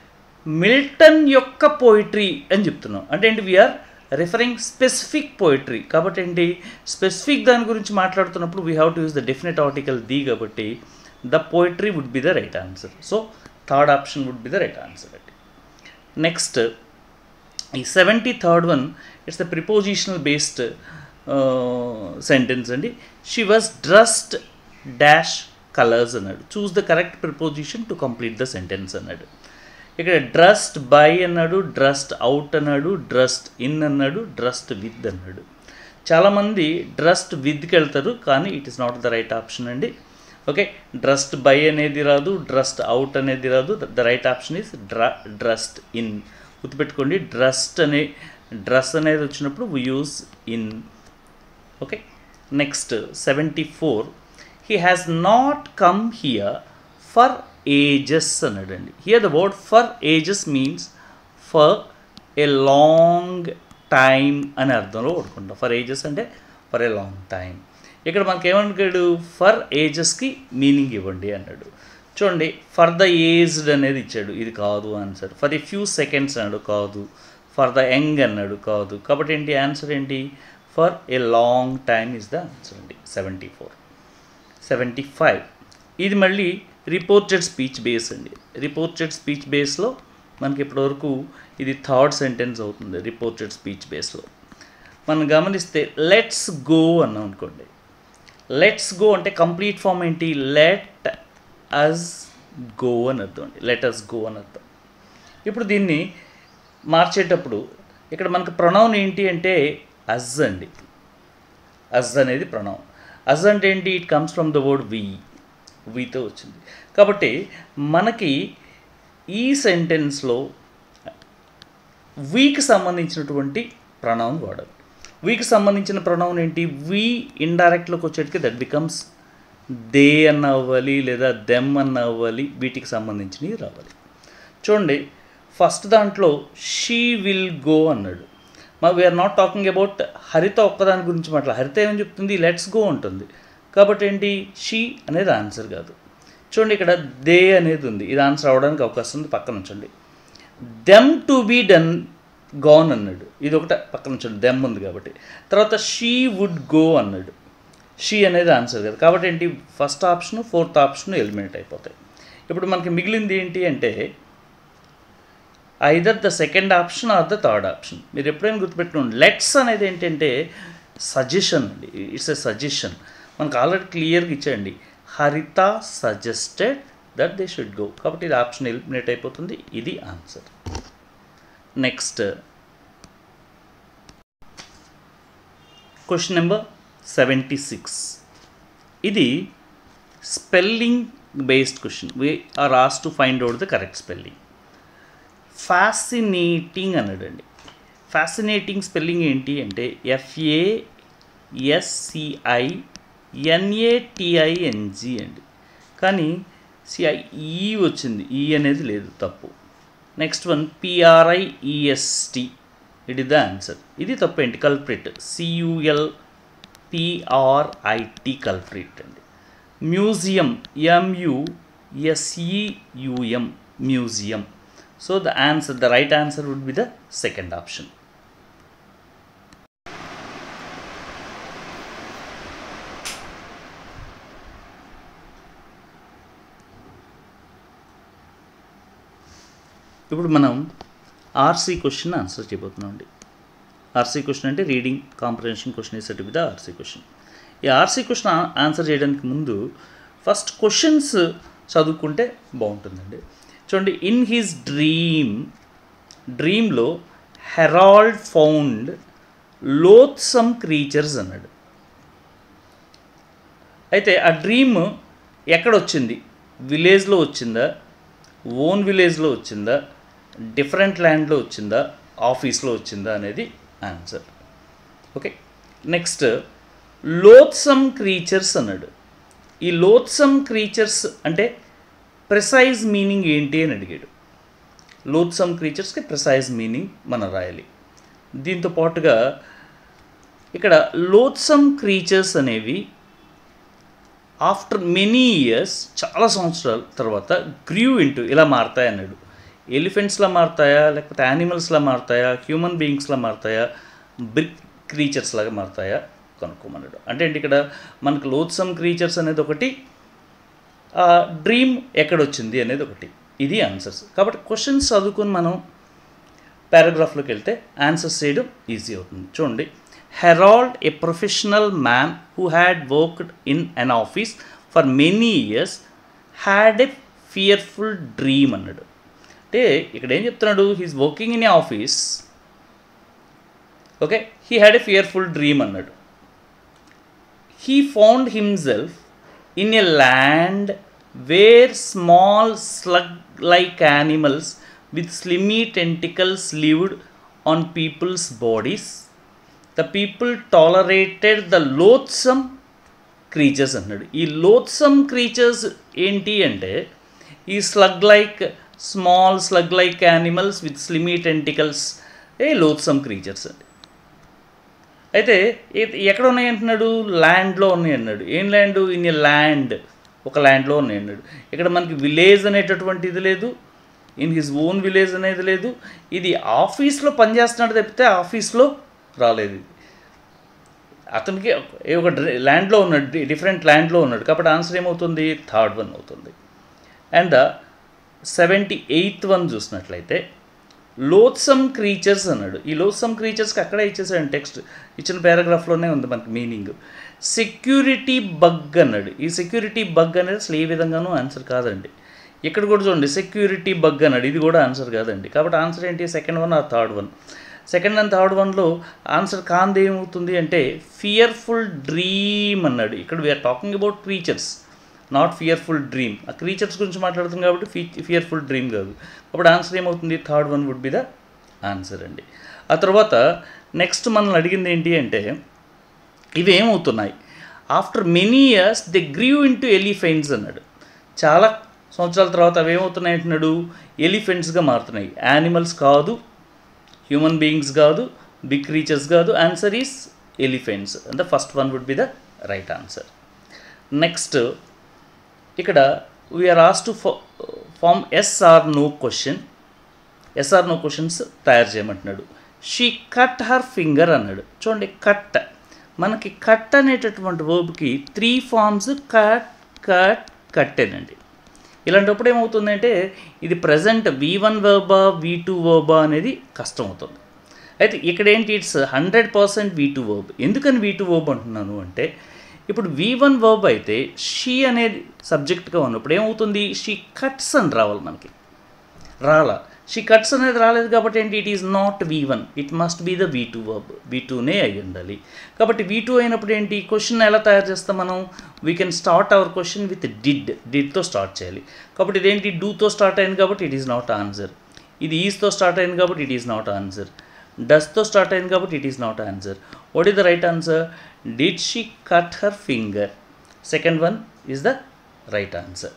మిల్టన్ యొక్క పోయిటరీ అని చెప్తున్నాం అంటే ఏంటి వీఆర్ రిఫరింగ్ స్పెసిఫిక్ పోయిటరీ కాబట్టి ఏంటి స్పెసిఫిక్ దాని గురించి మాట్లాడుతున్నప్పుడు we have to use the definite article the కాబట్టి the poetry would be the right answer so third option would be the right answer అండి నెక్స్ట్ ఈ seventy third one it's the prepositional based sentence అండి she was dressed dash colours అన్నాడు choose the correct preposition to complete the sentence అన్నాడు ఇక్కడ డ్రస్డ్ బై అన్నాడు డ్రస్డ్ అవుట్ అన్నాడు డ్రస్డ్ ఇన్ అన్నాడు డ్రస్డ్ విత్ అన్నాడు చాలామంది డ్రస్డ్ విత్కి వెళ్తారు కానీ it is not the right option అండి ఓకే డ్రస్డ్ బై అనేది రాదు డ్రస్డ్ అవుట్ అనేది రాదు ద రైట్ ఆప్షన్ ఈస్ డ్ర డ్రస్డ్ ఇన్ గుర్తుపెట్టుకోండి డ్రస్డ్ అనే డ్రెస్ అనేది వచ్చినప్పుడు we use in okay next seventy four he has not come here for ages అన్నాడండి here the word for ages means for a long time అనే అర్థంలో వాడుకుంటాం ఫర్ ఏజెస్ అంటే ఫర్ ఏ లాంగ్ టైం ఇక్కడ మనకి ఏమనుకాడు ఫర్ ఏజెస్కి మీనింగ్ ఇవ్వండి అన్నాడు చూడండి ఫర్ ద ఏజ్డ్ అనేది ఇచ్చాడు ఇది కాదు answer for a few seconds అన్నాడు కాదు ఫర్ ద యంగ్ అన్నాడు కాదు కాబట్టి ఏంటి ఆన్సర్ ఏంటి for a long time is the answer అండి సెవెంటీ ఫోర్ సెవెంటీ ఫైవ్ ఇది మళ్ళీ రిపోర్టెడ్ స్పీచ్ బేస్ అండి రిపోర్టెడ్ స్పీచ్ బేస్లో మనకి ఇప్పటివరకు ఇది థర్డ్ సెంటెన్స్ అవుతుంది రిపోర్టెడ్ స్పీచ్ బేస్లో మనం గమనిస్తే లెట్స్ గో అన్నాం అనుకోండి లెట్స్ గో అంటే కంప్లీట్ ఫామ్ ఏంటి లెట్ అస్ గో అని అర్థం అండి లెట్ అస్ గో అని అర్థం ఇప్పుడు దీన్ని మార్చేటప్పుడు ఇక్కడ మనకు ప్రొనౌన్ ఏంటి అంటే అజ్ అండి అజ్ అనేది ప్రొనౌన్ అజ్ అంటే ఏంటి it comes from the word we వీతో వచ్చింది కాబట్టి మనకి ఈ సెంటెన్స్లో వీకి సంబంధించినటువంటి ప్రణౌన్ వాడాలి వీకి సంబంధించిన ప్రణౌన్ ఏంటి వి ఇండైరెక్ట్లోకి వచ్చేటికి దట్ బికమ్స్ దే అన్న అవ్వాలి లేదా దెమ్ అన్న అవ్వాలి వీటికి సంబంధించినవి రావాలి చూడండి ఫస్ట్ దాంట్లో షీ విల్ గో అన్నాడు మా వీఆర్ నాట్ టాకింగ్ అబౌట్ హరిత ఒక్కదాని గురించి మాట్లా హరిత ఏమని చెప్తుంది లెట్స్ గో ఉంటుంది కాబట్టి ఏంటి షీ అనేది ఆన్సర్ కాదు చూడండి ఇక్కడ దే అనేది ఉంది ఇది ఆన్సర్ అవడానికి అవకాశం ఉంది పక్కన ఉంచండి them to be done gone అన్నాడు ఇది ఒకట పక్కన ఉంచండి దెమ్ ఉంది కాబట్టి తర్వాత షీ వుడ్ గో అన్నాడు షీ అనేది ఆన్సర్ కదా కాబట్టి ఏంటి first option fourth option eliminate అయిపోతాయి ఇప్పుడు మనకి మిగిలింది ఏంటి అంటే either the second option or the third option మీరు ఎప్పుడైనా గుర్తుపెట్టుకోండి లెట్స్ అనేది ఏంటంటే సజెషన్ అండి ఇట్స్ ఎ సజెషన్ మనకు ఆల్రెడీ క్లియర్గా ఇచ్చేయండి Haritha suggested that they should go కాబట్టి ఇది ఆప్షన్ ఎలిమినేట్ అయిపోతుంది ఇది answer next question number seventy six ఇది spelling based question we are ఆస్ to find out the correct spelling fascinating అన్నాడండి ఫ్యాసినేటింగ్ స్పెల్లింగ్ ఏంటి అంటే ఎఫ్ఏ ఎస్సిఐ ఎన్ఏటిఐఎన్జి అండి కానీ సిఐ ఈ వచ్చింది ఈ అనేది లేదు తప్పు next one P R I E S T it is the answer ఇది తప్పు ఏంటి కల్ప్రిట్ సియుఎల్ పిఆర్ఐటి కల్ప్రిట్ అండి museum M U S E U M museum so the answer the right answer would be the second option ఇప్పుడు మనం ఆర్సీ క్వశ్చన్ ఆన్సర్ చేయబోతున్నాం అండి ఆర్సీ క్వశ్చన్ అంటే reading comprehension question is with the RC question ఈ ఆర్సీ క్వశ్చన్ ఆన్సర్ చేయడానికి ముందు ఫస్ట్ క్వశ్చన్స్ చదువుకుంటే బాగుంటుందండి చూడండి ఇన్ హిస్ డ్రీమ్ డ్రీమ్లో హెరాల్డ్ ఫౌండ్ లోత్సమ్ క్రీచర్స్ అన్నాడు అయితే ఆ డ్రీమ్ ఎక్కడొచ్చింది విలేజ్లో వచ్చిందా ఓన్ విలేజ్లో వచ్చిందా డిఫరెంట్ ల్యాండ్లో వచ్చిందా ఆఫీస్లో వచ్చిందా అనేది answer okay next loathsome creatures అన్నాడు ఈ లోత్సమ్ క్రీచర్స్ అంటే ప్రిసైజ్ మీనింగ్ ఏంటి అని అడిగాడు లోత్సమ్ క్రీచర్స్కి ప్రిసైజ్ మీనింగ్ మనం రాయాలి దీంతో పాటుగా ఇక్కడ లోత్సమ్ క్రీచర్స్ అనేవి ఆఫ్టర్ మెనీ ఇయర్స్ చాలా సంవత్సరాల తర్వాత గ్రీవ్ ఇంటూ ఇలా మారతాయి అన్నాడు ఎలిఫెంట్స్లా మారుతాయా లేకపోతే యానిమల్స్లా మారుతాయా హ్యూమన్ బీయింగ్స్లా మారుతాయా బిగ్ క్రీచర్స్ లాగా మారుతాయా కనుక్కోమన్నాడు అంటే ఏంటి ఇక్కడ మనకు లోత్సమ్ క్రీచర్స్ అనేది ఒకటి డ్రీమ్ ఎక్కడొచ్చింది అనేది ఒకటి ఇది ఆన్సర్స్ కాబట్టి క్వశ్చన్స్ చదువుకొని మనం పారాగ్రాఫ్లోకి వెళ్తే ఆన్సర్స్ చేయడం ఈజీ అవుతుంది చూడండి Harold a professional man who had worked in an office for many years had a fearful dream అన్నాడు అంటే ఇక్కడ ఏం చెప్తున్నాడు he's working in a office okay he had a fearful dream అన్నాడు he found himself in a land where small slug like animals with slimy tentacles lived on people's bodies. The people tolerated the loathsome creatures అన్నాడు ఈ లోత్సమ్ క్రీచర్స్ ఏంటి అంటే ఈ slug like small slug like animals with slimy tentacles a loathsome creatures అండి అయితే ఎ- ఎక్కడ ఉన్నాయి అంటున్నాడు ల్యాండ్లో ఉన్నాయి అన్నాడు ఏం ల్యాండ్ ఇన్ ఏ ల్యాండ్ ఒక ల్యాండ్లో ఉన్నాయి అన్నాడు ఇక్కడ మనకి విలేజ్ అనేటటువంటి ఇది లేదు ఇన్ హిజ్ ఓన్ విలేజ్ అనేది లేదు ఇది ఆఫీస్లో పనిచేస్తున్నాడు తప్పితే ఆఫీస్లో రాలేదు ఇది అతనికి ఏ ఒక డ్ర- ల్యాండ్లో ఉన్నాడు డి- డిఫరెంట్ ల్యాండ్లో ఉన్నాడు కాబట్టి ఆన్సర్ ఏమవుతుంది థర్డ్ వన్ అవుతుంది అండ్ సెవెంటీ ఎయిత్ వన్ చూసినట్లయితే లోత్సమ్ క్రీచర్స్ అన్నాడు ఈ లోత్సమ్ క్రీచర్స్కి అక్కడే ఇచ్చేసాడు టెక్స్ట్ ఇచ్చిన పారాగ్రాఫ్లోనే ఉంది మనకి మీనింగ్ సెక్యూరిటీ బగ్ అన్నాడు ఈ సెక్యూరిటీ బగ్ అనేది అసలు ఏ విధంగానూ ఆన్సర్ కాదండి ఇక్కడ కూడా చూడండి సెక్యూరిటీ బగ్ అన్నాడు ఇది కూడా ఆన్సర్ కాదండి కాబట్టి ఆన్సర్ ఏంటి second one or third one second and third వన్లో ఆన్సర్ కాంది ఏమవుతుంది అంటే ఫియర్ఫుల్ డ్రీమ్ అన్నాడు ఇక్కడ we are talking about creatures not fearful dream ఆ క్రీచర్స్ గురించి మాట్లాడుతుంది కాబట్టి ఫీ ఫియర్ఫుల్ డ్రీమ్ కాదు అప్పుడు ఆన్సర్ ఏమవుతుంది third one would be the answer అండి ఆ తర్వాత నెక్స్ట్ మనల్ని అడిగింది ఏంటి అంటే ఇవి ఏమవుతున్నాయి after many years the grieve into elephants అన్నాడు చాలా సంవత్సరాల తర్వాత అవి ఏమవుతున్నాయి అంటున్నాడు ఎలిఫెంట్స్గా మారుతున్నాయి యానిమల్స్ కాదు హ్యూమన్ బీయింగ్స్ కాదు బిగ్ క్రీచర్స్ కాదు answer is elephants the first one would be the right answer next ఇక్కడ వీఆర్ ఆస్ to form yes or no question yes or no questions తయారు చేయమంటున్నాడు షీ కట్ హర్ ఫింగర్ అన్నాడు చూడండి కట్ మనకి కట్ అనేటటువంటి వర్బ్కి త్రీ ఫార్మ్స్ కట్ కట్ కట్టేనండి ఇలాంటప్పుడు ఏమవుతుందంటే ఇది ప్రజెంట్ వి వన్ వర్బా వి టూ వర్బా అనేది కష్టం అవుతుంది అయితే ఇక్కడ ఏంటి it's hundred percent V two verb ఎందుకని వి టూ వర్బ్ అంటున్నాను అంటే ఇప్పుడు వి వన్ వర్బ్ అయితే షీ అనేది సబ్జెక్ట్గా ఉన్నప్పుడు ఏమవుతుంది షీ కట్స్ అని రావాలి మనకి రాలా షీ కట్స్ అనేది రాలేదు కాబట్టి ఏంటి it is not V one it must be the V two verb V టూనే అయి ఉండాలి కాబట్టి వి టూ అయినప్పుడు ఏంటి క్వశ్చన్ ఎలా తయారు చేస్తాం మనం we can start our question with did డిడ్తో స్టార్ట్ చేయాలి కాబట్టి ఇదేంటి డూతో స్టార్ట్ అయింది కాబట్టి ఇట్ ఈస్ నాట్ ఆన్సర్ ఇది ఈస్తో స్టార్ట్ అయింది కాబట్టి ఇట్ ఈస్ నాట్ ఆన్సర్ డస్తో స్టార్ట్ అయింది కాబట్టి it is not answer what is the right answer did she cut her finger second one is the right answer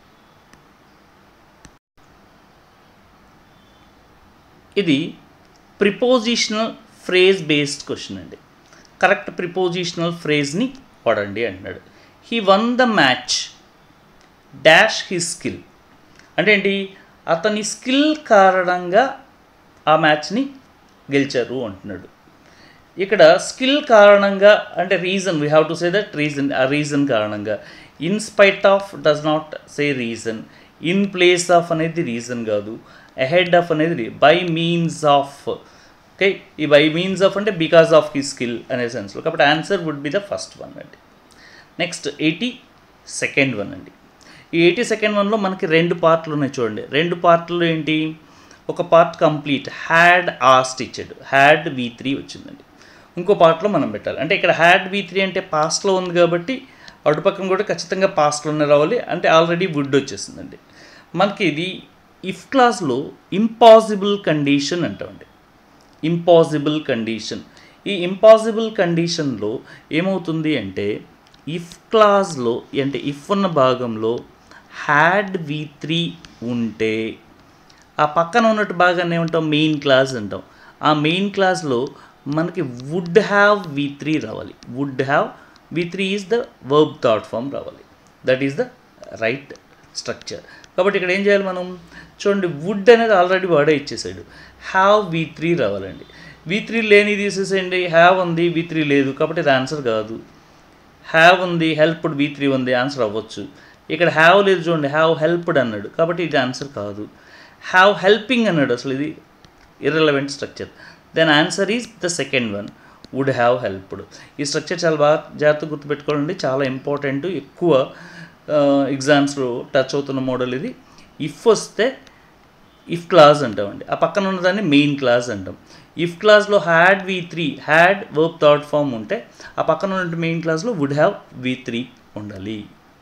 ఇది ప్రిపోజిషనల్ ఫ్రేజ్ బేస్డ్ క్వశ్చన్ అండి కరెక్ట్ ప్రిపోజిషనల్ ఫ్రేజ్ని వాడండి అంటున్నాడు he won the match dash his skill అంటే ఏంటి అతని స్కిల్ కారణంగా ఆ మ్యాచ్ని గెలిచారు అంటున్నాడు ఇక్కడ స్కిల్ కారణంగా అంటే reason we have to say that reason ఆ రీజన్ కారణంగా in spite of does not say reason in place of అనేది రీజన్ కాదు అహెడ్ ఆఫ్ అనేది బై మీన్స్ ఆఫ్ ఓకే ఈ బై మీన్స్ ఆఫ్ అంటే బికాస్ ఆఫ్ హీ స్కిల్ అనే సెన్స్లో కాబట్టి answer would be the first one అండి నెక్స్ట్ ఎయిటీ సెకండ్ వన్ అండి ఈ ఎయిటీ సెకండ్ వన్లో మనకి రెండు పార్ట్లు ఉన్నాయి చూడండి రెండు పార్ట్లు ఏంటి ఒక పార్ట్ కంప్లీట్ హ్యాడ్ ఆస్ట్ ఇచ్చాడు హ్యాడ్ వి త్రీ వచ్చిందండి ఇంకో పార్ట్లో మనం పెట్టాలి అంటే ఇక్కడ హ్యాడ్ వి త్రీ అంటే పాస్ట్లో ఉంది కాబట్టి అటుపక్కన కూడా ఖచ్చితంగా పాస్ట్లోనే రావాలి అంటే ఆల్రెడీ వుడ్ వచ్చేసిందండి మనకి ఇది ఇఫ్ క్లాస్లో ఇంపాసిబుల్ కండిషన్ అంటామండి ఇంపాసిబుల్ కండిషన్ ఈ ఇంపాసిబుల్ కండిషన్లో ఏమవుతుంది అంటే ఇఫ్ క్లాస్లో అంటే ఇఫ్ ఉన్న భాగంలో హ్యాడ్ వి త్రీ ఉంటే ఆ పక్కన ఉన్నట్టు భాగాన్ని ఏమంటాం మెయిన్ క్లాస్ అంటాం ఆ మెయిన్ క్లాస్లో మనకి వుడ్ హ్యావ్ వి త్రీ రావాలి would have V three is the verb థాట్ ఫామ్ రావాలి that is the right structure కాబట్టి ఇక్కడ ఏం చేయాలి మనం చూడండి వుడ్ అనేది ఆల్రెడీ వాడే ఇచ్చేసాడు హ్యావ్ వి త్రీ రావాలండి వి త్రీ లేని తీసేసేయండి హ్యావ్ ఉంది వి త్రీ లేదు కాబట్టి ఇది ఆన్సర్ కాదు హ్యావ్ ఉంది హెల్ప్డ్ వి త్రీ ఉంది ఆన్సర్ అవ్వచ్చు ఇక్కడ హ్యావ్ లేదు చూడండి హ్యావ్ హెల్ప్డ్ అన్నాడు కాబట్టి ఇది ఆన్సర్ కాదు హ్యావ్ హెల్పింగ్ అన్నాడు అసలు ఇది irrelevant structure then answer is the second one would have helped ఈ స్ట్రక్చర్ చాలా బాగా జాగ్రత్తగా గుర్తుపెట్టుకోవాలండి చాలా ఇంపార్టెంట్ ఎక్కువ ఎగ్జామ్స్లో టచ్ అవుతున్న మోడల్ ఇది ఇఫ్ వస్తే ఇఫ్ క్లాజ్ అంటామండి ఆ పక్కన ఉన్నదాన్ని మెయిన్ క్లాజ్ అంటాం ఇఫ్ క్లాజ్లో had V three had verb third form ఉంటే ఆ పక్కన ఉన్న మెయిన్ క్లాజ్లో వుడ్ హ్యావ్ వి త్రీ ఉండాలి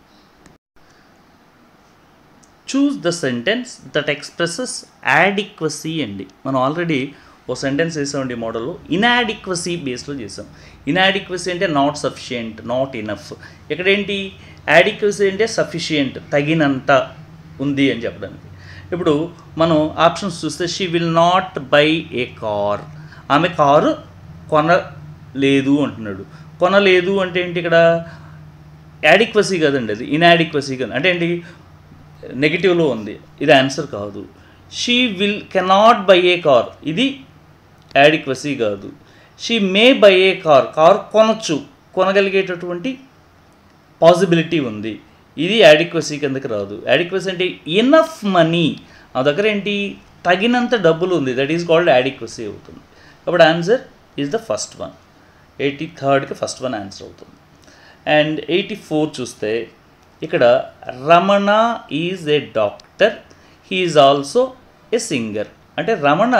choose the sentence that expresses adequacy అండి మనం ఆల్రెడీ ఓ సెంటెన్స్ వేసామండి ఈ మోడల్లో ఇనాడిక్వసీ బేస్లో చేసాం ఇనాడిక్వసీ అంటే నాట్ సఫిషియంట్ నాట్ ఇనఫ్ ఇక్కడేంటి యాడిక్వసీ అంటే సఫిషియంట్ తగినంత ఉంది అని చెప్పడానికి ఇప్పుడు మనం ఆప్షన్స్ చూస్తే she will not buy a car ఆమె కారు కొనలేదు అంటున్నాడు కొనలేదు అంటే ఏంటి ఇక్కడ యాడిక్వసీ కదండి అది ఇన్యాడిక్వసీ కదా అంటే ఏంటి నెగిటివ్లో ఉంది ఇది ఆన్సర్ కాదు she will cannot buy a car ఇది యాడిక్వసీ కాదు she may buy a car car కొనచ్చు కొనగలిగేటటువంటి పాసిబిలిటీ ఉంది ఇది యాడిక్వసీ కిందకి రాదు యాడిక్వసీ అంటే ఇనఫ్ మనీ ఆ దగ్గర ఏంటి తగినంత డబ్బులు ఉంది దట్ ఈస్ కాల్డ్ యాడిక్వసీ అవుతుంది కాబట్టి answer is the first one eighty థర్డ్కి ఫస్ట్ వన్ ఆన్సర్ అవుతుంది అండ్ ఎయిటీ ఫోర్ చూస్తే ఇక్కడ Ramana is a doctor he is also a singer అంటే రమణ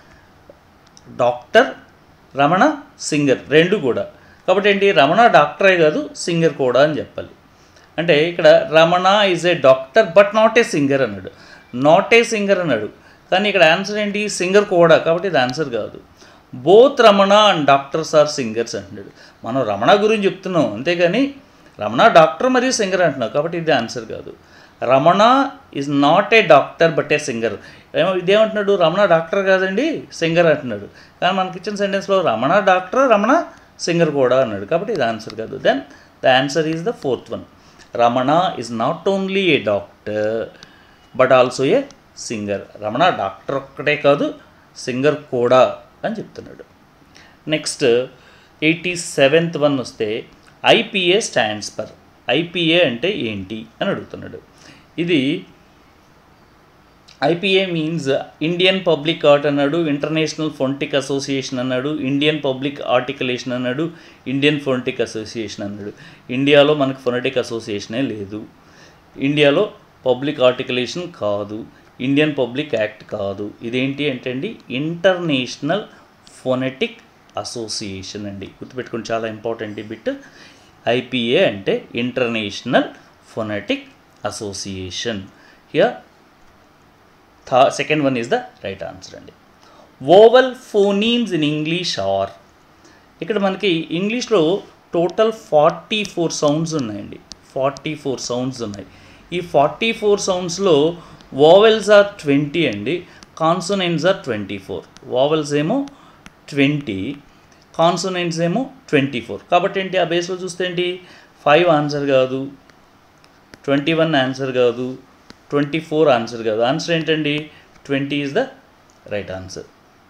డాక్టర్ రమణ సింగర్ రెండు కూడా కాబట్టి ఏంటి రమణ డాక్టరే కాదు సింగర్ కూడా అని చెప్పాలి అంటే ఇక్కడ Ramana is a doctor but not a singer అన్నాడు నాట్ ఏ సింగర్ అన్నాడు కానీ ఇక్కడ ఆన్సర్ ఏంటి సింగర్ కూడా కాబట్టి ఇది ఆన్సర్ కాదు both Ramana and doctors are singers అంటున్నాడు మనం రమణ గురించి చెప్తున్నాం అంతేగాని రమణ డాక్టర్ మరియు సింగర్ అంటున్నావు కాబట్టి ఇది ఆన్సర్ కాదు Ramana is not a doctor but a singer ఏమో ఇదేమంటున్నాడు రమణ డాక్టర్ కాదండి సింగర్ అంటున్నాడు కానీ మనకి ఇచ్చిన సెంటెన్స్లో రమణ డాక్టర్ రమణ సింగర్ కూడా అన్నాడు కాబట్టి ఇది ఆన్సర్ కాదు then the answer is the fourth one Ramana is not only a doctor but also a singer Ramana doctor ఒక్కటే కాదు సింగర్ కూడా అని చెప్తున్నాడు నెక్స్ట్ ఎయిటీ సెవెంత్ వన్ వస్తే ఐపీఏ స్టాండ్స్ పర్ ఐపీఏ అంటే ఏంటి అని అడుగుతున్నాడు ఇది IPA means Indian public art అన్నాడు ఇంటర్నేషనల్ ఫొంటిక్ అసోసియేషన్ అన్నాడు ఇండియన్ పబ్లిక్ ఆర్టికలేషన్ అన్నాడు ఇండియన్ ఫొనటిక్ అసోసియేషన్ అన్నాడు ఇండియాలో మనకు ఫొనటిక్ అసోసియేషనే లేదు ఇండియాలో పబ్లిక్ ఆర్టికలేషన్ కాదు ఇండియన్ పబ్లిక్ యాక్ట్ కాదు ఇదేంటి అంటే అండి ఇంటర్నేషనల్ ఫొనెటిక్ అసోసియేషన్ అండి గుర్తుపెట్టుకుని చాలా ఇంపార్టెంట్ ఈ బిట్ ఐపీఏ అంటే international phonetic association here the second one is the right answer అండి vowel phonemes in English are ఇక్కడ మనకి ఇంగ్లీష్లో టోటల్ ఫార్టీ ఫోర్ సౌండ్స్ ఉన్నాయండి ఫార్టీ ఫోర్ సౌండ్స్ ఉన్నాయి ఈ ఫార్టీ ఫోర్ సౌండ్స్లో ఓవెల్స్ ఆర్ ట్వంటీ అండి consonants are twenty four vowels ఏమో ట్వంటీ కాన్సోనెంట్స్ ఏమో ట్వంటీ ఫోర్ కాబట్టి ఏంటి ఆ బేస్లో చూస్తే ఏంటి ఫైవ్ ఆన్సర్ కాదు ట్వంటీ వన్ ఆన్సర్ కాదు ట్వంటీ ఫోర్ ఆన్సర్ కాదు ఆన్సర్ ఏంటండి twenty is the right answer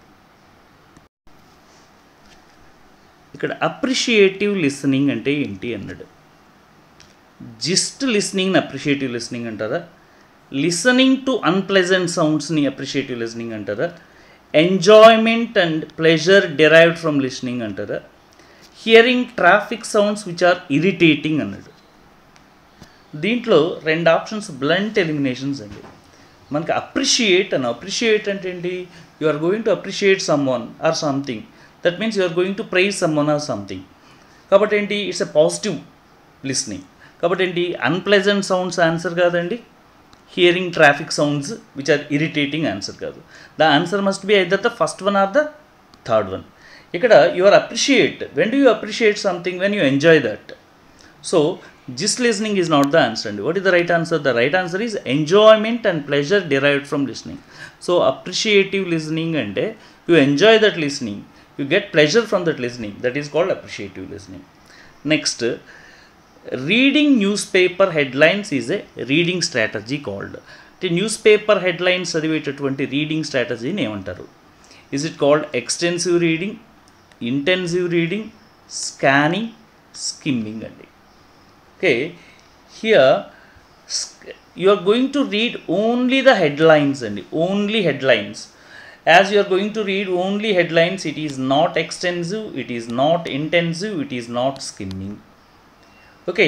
ఇక్కడ అప్రిషియేటివ్ లిసనింగ్ అంటే ఏంటి అన్నాడు జిస్ట్ లిసనింగ్ని అప్రిషియేటివ్ లిసనింగ్ అంటారా లిసనింగ్ టు అన్ప్లెజెంట్ సౌండ్స్ని అప్రిషియేటివ్ లిసనింగ్ అంటారా enjoyment and pleasure derived from listening అంటారా hearing traffic sounds which are irritating అన్నాడు దీంట్లో రెండు ఆప్షన్స్ బ్లంట్ ఎలిమినేషన్స్ అండి మనకి అప్రిషియేట్ అని అప్రిషియేట్ అంటే ఏంటి you are going to appreciate someone or something that means you are going to praise someone or something కాబట్టి ఏంటి ఇట్స్ ఎ పాజిటివ్ లిస్నింగ్ కాబట్టి ఏంటి అన్ప్లెజెంట్ సౌండ్స్ ఆన్సర్ కాదండి hearing traffic sounds which are irritating answer కాదు the answer must be either the first one or the third one ఇక్కడ you are appreciate when do you appreciate something when you enjoy that so gist listening is not the answer అండి what is the right answer the right answer is enjoyment and pleasure derived from listening so appreciative listening అంటే you enjoy that listening you get pleasure from that listening that is called appreciative listening next reading newspaper headlines is a reading strategy called newspaper headlines చదివేటటువంటి రీడింగ్ స్ట్రాటజీని ఏమంటారు is it called extensive reading intensive reading scanning skimming అండి okay here you are going to read only the headlines and only headlines as you are going to read only headlines it is not extensive it is not intensive it is not skimming okay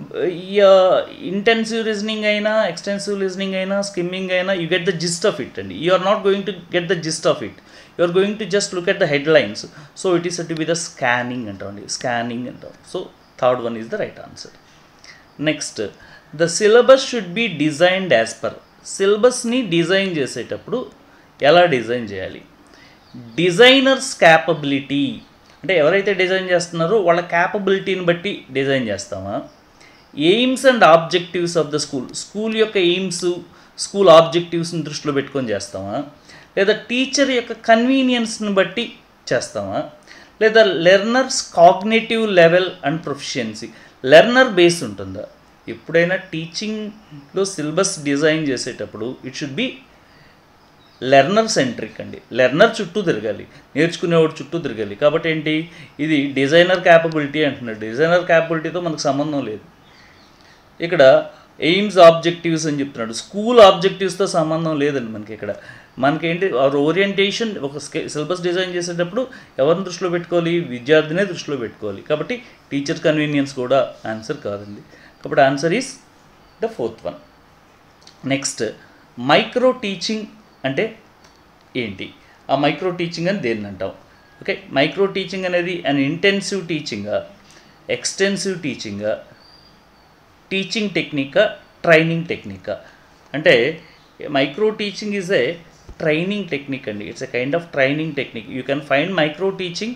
intensive listening అయినా ఎక్స్టెన్సివ్ లిజనింగ్ అయినా స్కిమ్మింగ్ అయినా you get the gist of it అండి you are not going to get the gist of it you are going to just look at the headlines so it is to be the scanning అంటామండి స్కానింగ్ అంటాం so third one is the right answer next the syllabus should be designed as per సిలబస్ని డిజైన్ చేసేటప్పుడు ఎలా డిజైన్ చేయాలి డిజైనర్స్ క్యాపబిలిటీ అంటే ఎవరైతే డిజైన్ చేస్తున్నారో వాళ్ళ క్యాపబిలిటీని బట్టి డిజైన్ చేస్తామా aims and objectives of the school school యొక్క ఎయిమ్స్ స్కూల్ ఆబ్జెక్టివ్స్ని దృష్టిలో పెట్టుకొని చేస్తామా లేదా టీచర్ యొక్క కన్వీనియన్స్ని బట్టి చేస్తామా లేదా learners cognitive level and proficiency learner base ఉంటుందా ఎప్పుడైనా టీచింగ్లో సిలబస్ డిజైన్ చేసేటప్పుడు it should be learner centric అండి లెర్నర్ చుట్టూ తిరగాలి నేర్చుకునేవాడు చుట్టూ తిరగాలి కాబట్టి ఏంటి ఇది డిజైనర్ క్యాపబిలిటీ అంటున్నాడు డిజైనర్ క్యాపబిలిటీతో మనకు సంబంధం లేదు ఇక్కడ ఎయిమ్స్ ఆబ్జెక్టివ్స్ అని చెప్తున్నాడు స్కూల్ ఆబ్జెక్టివ్స్తో సంబంధం లేదండి మనకి ఇక్కడ మనకేంటి అవర్ ఓరియంటేషన్ ఒక సిలబస్ డిజైన్ చేసేటప్పుడు ఎవరిని దృష్టిలో పెట్టుకోవాలి విద్యార్థినే దృష్టిలో పెట్టుకోవాలి కాబట్టి టీచర్ కన్వీనియన్స్ కూడా ఆన్సర్ కాదండి కాబట్టి answer is the fourth one next micro teaching అంటే ఏంటి ఆ మైక్రో టీచింగ్ అని దేన్ని అంటాం ఓకే మైక్రో టీచింగ్ అనేది అన్ ఇంటెన్సివ్ టీచింగా ఎక్స్టెన్సివ్ టీచింగా టీచింగ్ టెక్నికా ట్రైనింగ్ టెక్నికా అంటే micro teaching is a training technique అండి it's a kind of training technique you can find micro teaching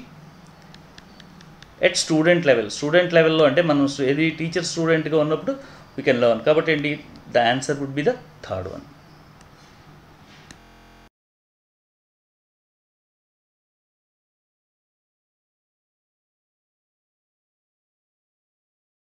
at student level student లెవెల్లో అంటే మనం ఏది టీచర్ స్టూడెంట్గా ఉన్నప్పుడు వీ కెన్ లర్న్ కాబట్టి ఏంటి the answer would be the third one